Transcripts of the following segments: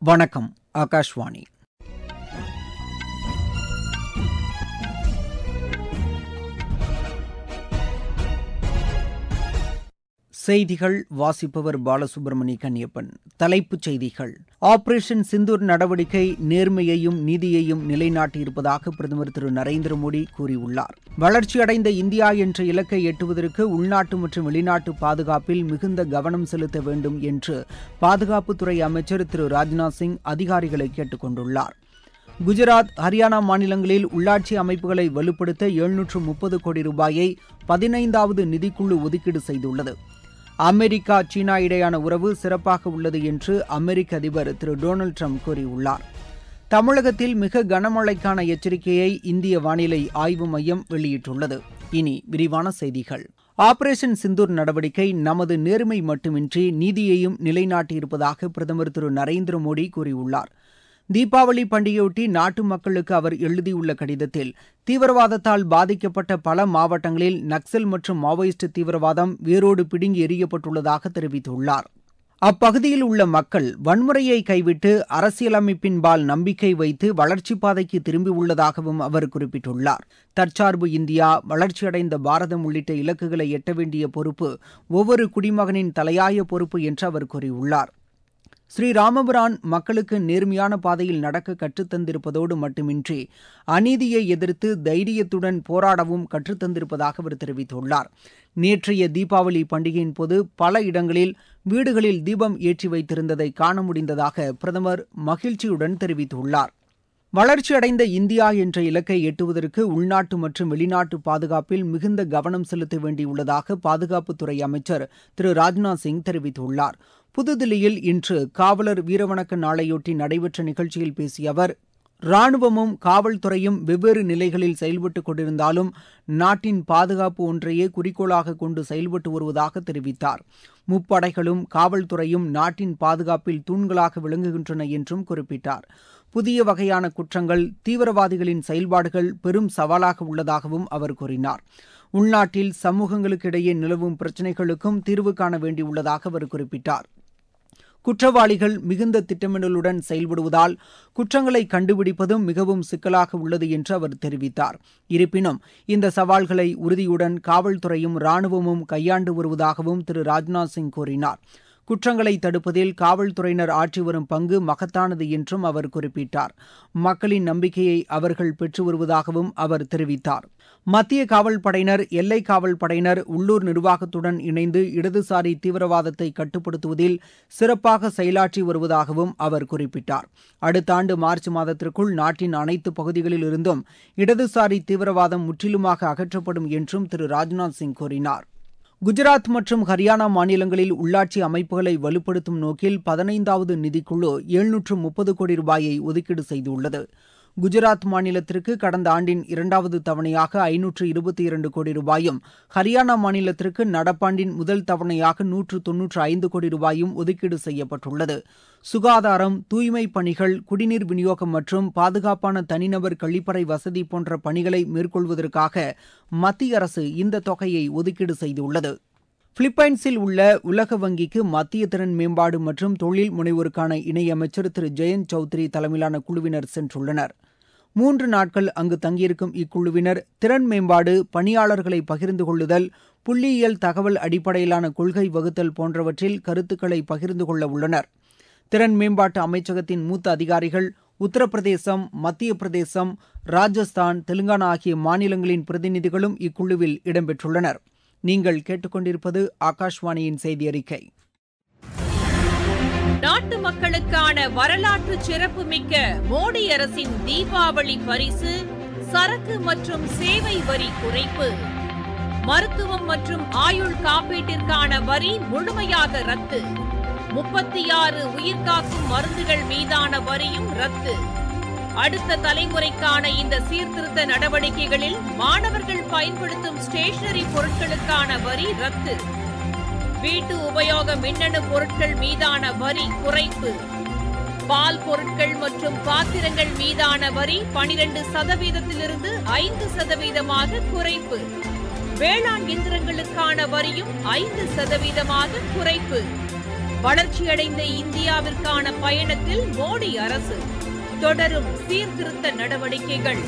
வணக்கம் ஆகாஷ்வாணி செய்திகள் வாசிப்பவர் பாலசுப்ரமணி கன்னியப்பன் தலைப்புச் செய்திகள் ஆபரேஷன் சிந்தூர் நடவடிக்கை நேர்மையையும் நீதியையும் நிலைநாட்டியிருப்பதாக பிரதமர் திரு நரேந்திர மோடி கூறியுள்ளார் வளர்ச்சியடைந்த இந்தியா என்ற இலக்கை எட்டுவதற்கு உள்நாட்டு மற்றும் வெளிநாட்டு பாதுகாப்பில் மிகுந்த கவனம் செலுத்த வேண்டும் என்று பாதுகாப்புத்துறை அமைச்சர் திரு ராஜ்நாத் சிங் அதிகாரிகளை கேட்டுக் கொண்டுள்ளார் குஜராத் ஹரியானா மாநிலங்களில் உள்ளாட்சி அமைப்புகளை வலுப்படுத்த எழுநூற்று முப்பது கோடி ரூபாயை பதினைந்தாவது நிதிக்குழு ஒதுக்கீடு செய்துள்ளது அமெரிக்கா சீனா இடையான உறவு சிறப்பாக உள்ளது என்று அமெரிக்க அதிபர் திரு டொனால்டு ட்ரம்ப் கூறியுள்ளார் தமிழகத்தில் மிக கனமழைக்கான எச்சரிக்கையை இந்திய வானிலை ஆய்வு மையம் வெளியிட்டுள்ளது இனி விரிவான செய்திகள் ஆபரேஷன் சிந்தூர் நடவடிக்கை நமது நேர்மை மட்டுமின்றி நீதியையும் நிலைநாட்டியிருப்பதாக பிரதமர் திரு நரேந்திர மோடி கூறியுள்ளார் தீபாவளி பண்டிகையொட்டி நாட்டு மக்களுக்கு அவர் எழுதியுள்ள கடிதத்தில் தீவிரவாதத்தால் பாதிக்கப்பட்ட பல மாவட்டங்களில் நக்சல் மற்றும் மாவோயிஸ்ட் தீவிரவாதம் வேரோடு பிடுங்கி எறியப்பட்டுள்ளதாக தெரிவித்துள்ளார் அப்பகுதியில் உள்ள மக்கள் வன்முறையை கைவிட்டு அரசியலமைப்பின்பால் நம்பிக்கை வைத்து வளர்ச்சிப் பாதைக்கு திரும்பியுள்ளதாகவும் அவர் குறிப்பிட்டுள்ளார் தற்சார்பு இந்தியா வளர்ச்சியடைந்த பாரதம் உள்ளிட்ட இலக்குகளை எட்ட வேண்டிய பொறுப்பு ஒவ்வொரு குடிமகனின் தலையாய பொறுப்பு என்று அவர் கூறியுள்ளார் ஸ்ரீராமபுரான் மக்களுக்கு நேர்மையான பாதையில் நடக்க கற்றுத்தந்திருப்பதோடு மட்டுமின்றி அநீதியை எதிர்த்து தைரியத்துடன் போராடவும் கற்றுத்தந்திருப்பதாக அவர் தெரிவித்துள்ளார் நேற்றைய தீபாவளி பண்டிகையின் போது பல இடங்களில் வீடுகளில் தீபம் ஏற்றி வைத்திருந்ததை காண முடிந்ததாக பிரதமர் மகிழ்ச்சியுடன் தெரிவித்துள்ளார் வளர்ச்சியடைந்த இந்தியா என்ற இலக்கை எட்டுவதற்கு உள்நாட்டு மற்றும் வெளிநாட்டு பாதுகாப்பில் மிகுந்த கவனம் செலுத்த வேண்டியுள்ளதாக பாதுகாப்புத்துறை அமைச்சர் திரு ராஜ்நாத் சிங் தெரிவித்துள்ளார் புதுதில்லியில் இன்று காவலர் வீரவணக்க நாளையொட்டி நடைபெற்ற நிகழ்ச்சியில் பேசிய அவர் ராணுவமும் காவல்துறையும் வெவ்வேறு நிலைகளில் செயல்பட்டுக் கொண்டிருந்தாலும் நாட்டின் பாதுகாப்பு ஒன்றையே குறிக்கோளாக கொண்டு செயல்பட்டு வருவதாக தெரிவித்தார் முப்படைகளும் காவல்துறையும் நாட்டின் பாதுகாப்பில் தூண்களாக விளங்குகின்றன என்றும் குறிப்பிட்டார் புதிய வகையான குற்றங்கள் தீவிரவாதிகளின் செயல்பாடுகள் பெரும் சவாலாக உள்ளதாகவும் அவர் கூறினார் உள்நாட்டில் சமூகங்களுக்கிடையே நிலவும் பிரச்சினைகளுக்கும் தீர்வு காண வேண்டியுள்ளதாக அவர் குறிப்பிட்டார் குற்றவாளிகள் மிகுந்த திட்டமிடலுடன் செயல்படுவதால் குற்றங்களை கண்டுபிடிப்பதும் மிகவும் சிக்கலாக உள்ளது என்று அவர் தெரிவித்தார் இருப்பினும் இந்த சவால்களை உறுதியுடன் காவல்துறையும் ராணுவமும் கையாண்டு வருவதாகவும் திரு ராஜ்நாத் சிங் கூறினார் குற்றங்களை தடுப்பதில் காவல்துறையினர் ஆற்றி வரும் பங்கு மகத்தானது என்றும் அவர் குறிப்பிட்டார் மக்களின் நம்பிக்கையை அவர்கள் பெற்று வருவதாகவும் அவர் தெரிவித்தார் மத்திய காவல் படையினர் எல்லை காவல் படையினர் உள்ளூர் நிர்வாகத்துடன் இணைந்து இடதுசாரி தீவிரவாதத்தை கட்டுப்படுத்துவதில் சிறப்பாக செயலாற்றி வருவதாகவும் அவர் குறிப்பிட்டார் அடுத்த ஆண்டு மார்ச் மாதத்திற்குள் நாட்டின் அனைத்து பகுதிகளில் இருந்தும் இடதுசாரி தீவிரவாதம் முற்றிலுமாக அகற்றப்படும் என்றும் திரு ராஜ்நாத் சிங் கூறினார் குஜராத் மற்றும் ஹரியானா மாநிலங்களில் உள்ளாட்சி அமைப்புகளை வலுப்படுத்தும் நோக்கில் பதினைந்தாவது நிதிக்குழு எழுநூற்று முப்பது கோடி ரூபாயை ஒதுக்கீடு செய்துள்ளது குஜராத் மாநிலத்திற்கு கடந்த ஆண்டின் இரண்டாவது தவணையாக ஐநூற்று இருபத்தி இரண்டு கோடி ரூபாயும் ஹரியானா மாநிலத்திற்கு நடப்பாண்டின் முதல் தவணையாக நூற்று தொன்னூற்று ஐந்து கோடி ரூபாயும் ஒதுக்கீடு செய்யப்பட்டுள்ளது சுகாதாரம் தூய்மை பணிகள் குடிநீர் விநியோகம் மற்றும் பாதுகாப்பான தனிநபர் கழிப்பறை வசதி போன்ற பணிகளை மேற்கொள்வதற்காக மத்திய அரசு இந்த தொகையை ஒதுக்கீடு செய்துள்ளது பிலிப்பைன்ஸில் உள்ள உலக வங்கிக்கு மத்திய திறன் மேம்பாடு மற்றும் தொழில் முனைவோருக்கான இணையமைச்சர் திரு ஜெயந்த் சௌத்ரி தலைமையிலான குழுவினர் சென்றுள்ளனர் மூன்று நாட்கள் அங்கு தங்கியிருக்கும் இக்குழுவினர் திறன் மேம்பாடு பணியாளர்களை பகிர்ந்து கொள்ளுதல் புள்ளியியல் தகவல் அடிப்படையிலான கொள்கை வகுத்தல் போன்றவற்றில் கருத்துக்களை பகிர்ந்து கொள்ள உள்ளனர் திறன் மேம்பாட்டு அமைச்சகத்தின் மூத்த அதிகாரிகள் உத்தரப்பிரதேசம் மத்திய பிரதேசம் ராஜஸ்தான் தெலுங்கானா ஆகிய மாநிலங்களின் பிரதிநிதிகளும் இக்குழுவில் இடம்பெற்றுள்ளனர் நீங்கள் கேட்டுக்கொண்டிருப்பது ஆகாஷ்வாணியின் செய்தி அறிக்கை நாட்டு மக்களுக்கான வரலாற்று சிறப்புமிக்க மோடி அரசின் தீபாவளி பரிசு சரக்கு மற்றும் சேவை வரி குறைப்பு மருத்துவம் மற்றும் ஆயுள் காப்பீட்டிற்கான வரி முழுமையாக ரத்து முப்பத்தி ஆறு உயிர்காக்கும் மருந்துகள் மீதான வரியும் ரத்து அடுத்த தலைமுறைக்கான இந்த சீர்திருத்த நடவடிக்கைகளில் மாணவர்கள் பயன்படுத்தும் ஸ்டேஷனரி பொருட்களுக்கான வரி ரத்து வீட்டு உபயோக மின்னணு பொருட்கள் மீதான வரி குறைப்பு பால் பொருட்கள் மற்றும் பாத்திரங்கள் மீதான வரி பனிரெண்டு சதவீதத்திலிருந்து ஐந்து சதவீதமாக குறைப்பு வேளாண் இயந்திரங்களுக்கான வரியும் ஐந்து சதவீதமாக குறைப்பு வளர்ச்சியடைந்த இந்தியாவிற்கான பயணத்தில் மோடி அரசு தொடரும் சீர்திருத்த நடவடிக்கைகள்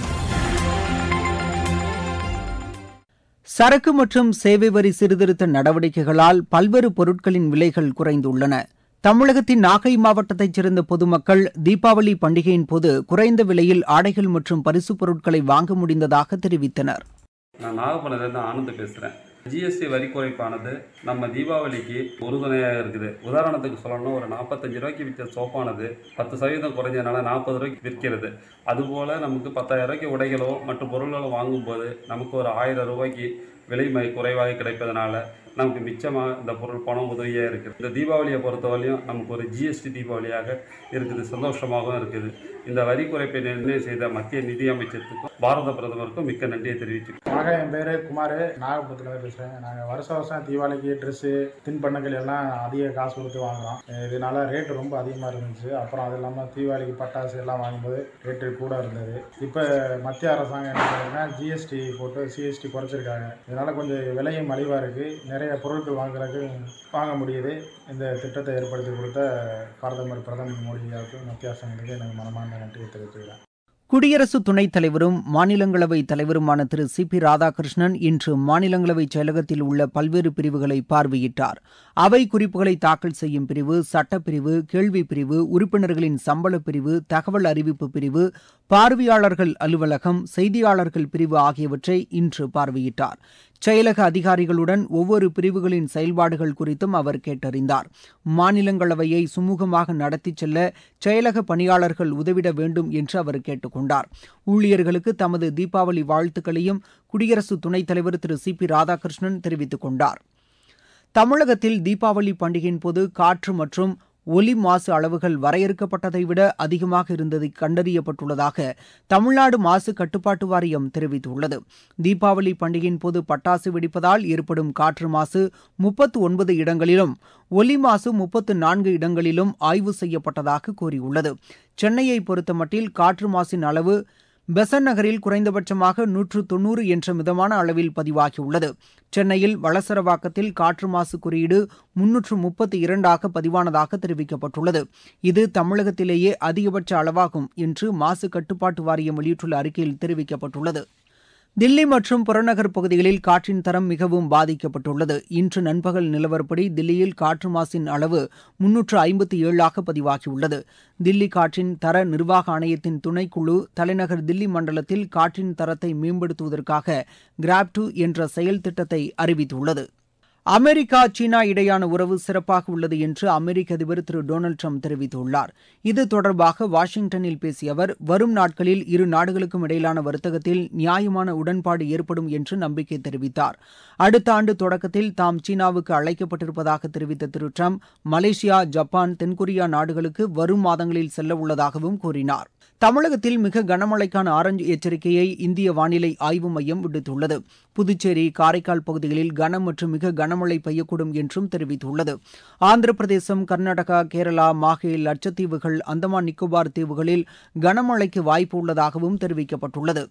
சரக்கு மற்றும் சேவை வரி சீர்திருத்த நடவடிக்கைகளால் பல்வேறு பொருட்களின் விலைகள் குறைந்துள்ளன தமிழகத்தின் நாகை மாவட்டத்தைச் சேர்ந்த பொதுமக்கள் தீபாவளி பண்டிகையின் போது குறைந்த விலையில் ஆடைகள் மற்றும் பரிசுப் பொருட்களை வாங்க முடிந்ததாக தெரிவித்தனர் நான் நாகப்பட்டினத்துலேருந்து ஆனந்த் பேசுகிறேன் ஜிஎஸ்டி வரி குறைப்பானது நம்ம தீபாவளிக்கு உறுதுணையாக இருக்குது உதாரணத்துக்கு சொல்லணும்னா ஒரு நாற்பத்தஞ்சு ரூபாய்க்கு விற்ற சோப்பானது பத்து சதவீதம் குறைஞ்சதுனால நாற்பது ரூபாய்க்கு விற்கிறது அதுபோல் நமக்கு பத்தாயிரம் ரூபாய்க்கு உடைகளோ மற்றும் பொருள்களோ வாங்கும்போது நமக்கு ஒரு ஆயிரம் ரூபாய்க்கு விலை ம குறைவாக கிடைப்பதனால நமக்கு மிச்சமாக இந்த பொருள் பணம் உதவியாக இருக்குது இந்த தீபாவளியை பொறுத்தவரையும் நமக்கு ஒரு ஜிஎஸ்டி தீபாவளியாக இருக்குது சந்தோஷமாகவும் இருக்குது இந்த வரி குறைப்பை நிர்ணயம் செய்த மத்திய நிதி அமைச்சருக்கும் பாரத பிரதமருக்கும் மிக்க நன்றியை தெரிவிச்சுக்கிறேன் வணக்கம் என் பேர் குமார் நாகப்பட்டினத்தில் பேசுகிறேன் நாங்கள் வருஷம் வருஷம் தீபாவளிக்கு ட்ரெஸ்ஸு தின்பண்டங்கள் எல்லாம் அதிக காசு கொடுத்து வாங்குறோம் இதனால ரேட்டு ரொம்ப அதிகமாக இருந்துச்சு அப்புறம் அது இல்லாமல் தீபாவளிக்கு பட்டாசு எல்லாம் வாங்கும்போது ரேட்டு கூட இருந்தது இப்போ மத்திய அரசாங்கம் என்ன பண்ணுறதுன்னா ஜிஎஸ்டி போட்டு சிஎஸ்டி குறைச்சிருக்காங்க இதனால் கொஞ்சம் விலையும் மலிவாக இருக்குது நிறைய பொருட்கள் வாங்குறதுக்கு வாங்க முடியுது இந்த திட்டத்தை ஏற்படுத்தி கொடுத்த பிரதமர் பிரதமர் மோடி அவருக்கு மத்திய அரசாங்கத்துக்கு எனக்கு மனமார்ந்த நன்றியை தெரிவித்துக்கிறேன் குடியரசு துணைத் தலைவரும் மாநிலங்களவை தலைவருமான திரு சி பி ராதாகிருஷ்ணன் இன்று மாநிலங்களவை செயலகத்தில் உள்ள பல்வேறு பிரிவுகளை பார்வையிட்டார் அவை குறிப்புகளை தாக்கல் செய்யும் பிரிவு சட்டப்பிரிவு கேள்வி பிரிவு உறுப்பினர்களின் சம்பள பிரிவு தகவல் அறிவிப்பு பிரிவு பார்வையாளர்கள் அலுவலகம் செய்தியாளர்கள் பிரிவு ஆகியவற்றை இன்று பார்வையிட்டார் செயலக அதிகாரிகளுடன் ஒவ்வொரு பிரிவுகளின் செயல்பாடுகள் குறித்தும் அவர் கேட்டறிந்தார் மாநிலங்களவையை சுமூகமாக நடத்திச் செல்ல செயலக பணியாளர்கள் உதவிட வேண்டும் என்று அவர் கேட்டுக் கொண்டார் ஊழியர்களுக்கு தமது தீபாவளி வாழ்த்துக்களையும் குடியரசு துணைத் தலைவர் திரு சி பி ராதாகிருஷ்ணன் தெரிவித்துக் கொண்டார் தமிழகத்தில் தீபாவளி பண்டிகையின் போது காற்று மற்றும் ஒலி மாசு அளவுகள் வரையறுக்கப்பட்டதை விட அதிகமாக இருந்தது கண்டறியப்பட்டுள்ளதாக தமிழ்நாடு மாசு கட்டுப்பாட்டு வாரியம் தெரிவித்துள்ளது தீபாவளி பண்டிகையின் போது பட்டாசு வெடிப்பதால் ஏற்படும் காற்று மாசு முப்பத்து ஒன்பது இடங்களிலும் ஒலி மாசு முப்பத்து நான்கு இடங்களிலும் ஆய்வு செய்யப்பட்டதாக கூறியுள்ளது சென்னையை பொறுத்தமட்டில் காற்று மாசின் அளவு பெசன் நகரில் குறைந்தபட்சமாக நூற்று தொன்னூறு என்ற மிதமான அளவில் பதிவாகியுள்ளது சென்னையில் வளசரவாக்கத்தில் காற்று மாசு குறியீடு முன்னூற்று முப்பத்தி இரண்டாக பதிவானதாக தெரிவிக்கப்பட்டுள்ளது இது தமிழகத்திலேயே அதிகபட்ச அளவாகும் என்று மாசு கட்டுப்பாட்டு வாரியம் வெளியிட்டுள்ள அறிக்கையில் தெரிவிக்கப்பட்டுள்ளது தில்லி மற்றும் புறநகர் பகுதிகளில் காற்றின் தரம் மிகவும் பாதிக்கப்பட்டுள்ளது இன்று நண்பகல் நிலவரப்படி தில்லியில் காற்று மாசின் அளவு முன்னூற்று ஐம்பத்தி ஏழாக பதிவாகியுள்ளது தில்லி காற்றின் தர நிர்வாக ஆணையத்தின் துணைக்குழு தலைநகர் தில்லி மண்டலத்தில் காற்றின் தரத்தை மேம்படுத்துவதற்காக கிராப் டூ என்ற செயல் திட்டத்தை அறிவித்துள்ளது அமெரிக்கா சீனா இடையான உறவு சிறப்பாக உள்ளது என்று அமெரிக்க அதிபர் திரு டொனால்டு ட்ரம்ப் தெரிவித்துள்ளார் இது தொடர்பாக வாஷிங்டனில் பேசிய அவர் வரும் நாட்களில் இரு நாடுகளுக்கும் இடையிலான வர்த்தகத்தில் நியாயமான உடன்பாடு ஏற்படும் என்று நம்பிக்கை தெரிவித்தார் அடுத்த ஆண்டு தொடக்கத்தில் தாம் சீனாவுக்கு அழைக்கப்பட்டிருப்பதாக தெரிவித்த திரு ட்ரம்ப் மலேசியா ஜப்பான் தென்கொரியா நாடுகளுக்கு வரும் மாதங்களில் செல்ல உள்ளதாகவும் கூறினார் தமிழகத்தில் மிக கனமழைக்கான ஆரஞ்சு எச்சரிக்கையை இந்திய வானிலை ஆய்வு மையம் விடுத்துள்ளது புதுச்சேரி காரைக்கால் பகுதிகளில் கனம் மற்றும் மிக கனமழை பெய்யக்கூடும் என்றும் தெரிவித்துள்ளது ஆந்திர பிரதேசம் கர்நாடகா கேரளா மாஹே லட்சத்தீவுகள் அந்தமான் நிக்கோபார் தீவுகளில் கனமழைக்கு வாய்ப்பு உள்ளதாகவும் தெரிவிக்கப்பட்டுள்ளது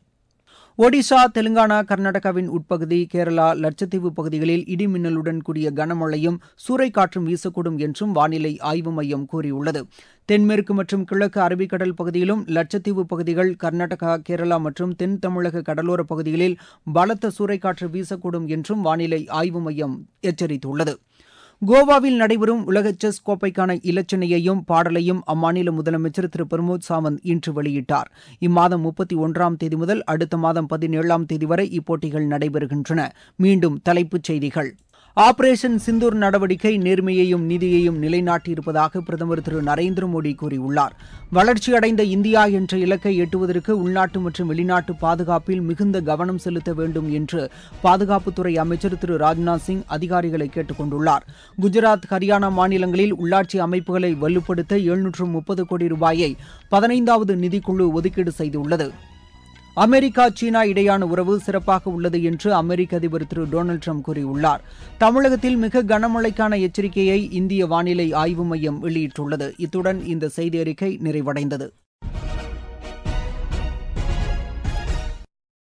ஒடிஷா தெலுங்கானா கர்நாடகாவின் உட்பகுதி கேரளா லட்சத்தீவு பகுதிகளில் இடி மின்னலுடன் கூடிய கனமழையும் சூறைக்காற்றும் வீசக்கூடும் என்றும் வானிலை ஆய்வு மையம் கூறியுள்ளது தென்மேற்கு மற்றும் கிழக்கு அரபிக்கடல் பகுதியிலும் லட்சத்தீவு பகுதிகள் கர்நாடகா கேரளா மற்றும் தென் தமிழக கடலோர பகுதிகளில் பலத்த சூறைக்காற்று வீசக்கூடும் என்றும் வானிலை ஆய்வு மையம் எச்சரித்துள்ளது கோவாவில் நடைபெறும் உலக செஸ் கோப்பைக்கான இலச்சினையையும் பாடலையும் அம்மாநில முதலமைச்சர் திரு பிரமோத் சாவந்த் இன்று வெளியிட்டார் இம்மாதம் முப்பத்தி ஒன்றாம் தேதி முதல் அடுத்த மாதம் பதினேழாம் தேதி வரை இப்போட்டிகள் நடைபெறுகின்றன மீண்டும் தலைப்புச் செய்திகள் ஆபரேஷன் சிந்தூர் நடவடிக்கை நேர்மையையும் நீதியையும் நிலைநாட்டியிருப்பதாக பிரதமர் திரு நரேந்திர மோடி கூறியுள்ளார் வளர்ச்சியடைந்த இந்தியா என்ற இலக்கை எட்டுவதற்கு உள்நாட்டு மற்றும் வெளிநாட்டு பாதுகாப்பில் மிகுந்த கவனம் செலுத்த வேண்டும் என்று பாதுகாப்புத்துறை அமைச்சர் திரு ராஜ்நாத் சிங் அதிகாரிகளை கேட்டுக் கொண்டுள்ளார் குஜராத் ஹரியானா மாநிலங்களில் உள்ளாட்சி அமைப்புகளை வலுப்படுத்த எழுநூற்று முப்பது கோடி ரூபாயை பதினைந்தாவது நிதிக்குழு ஒதுக்கீடு செய்துள்ளது அமெரிக்கா சீனா இடையான உறவு சிறப்பாக உள்ளது என்று அமெரிக்க அதிபர் திரு டொனால்டு ட்ரம்ப் கூறியுள்ளார் தமிழகத்தில் மிக கனமழைக்கான எச்சரிக்கையை இந்திய வானிலை ஆய்வு மையம் வெளியிட்டுள்ளது இத்துடன் இந்த செய்தி அறிக்கை நிறைவடைந்தது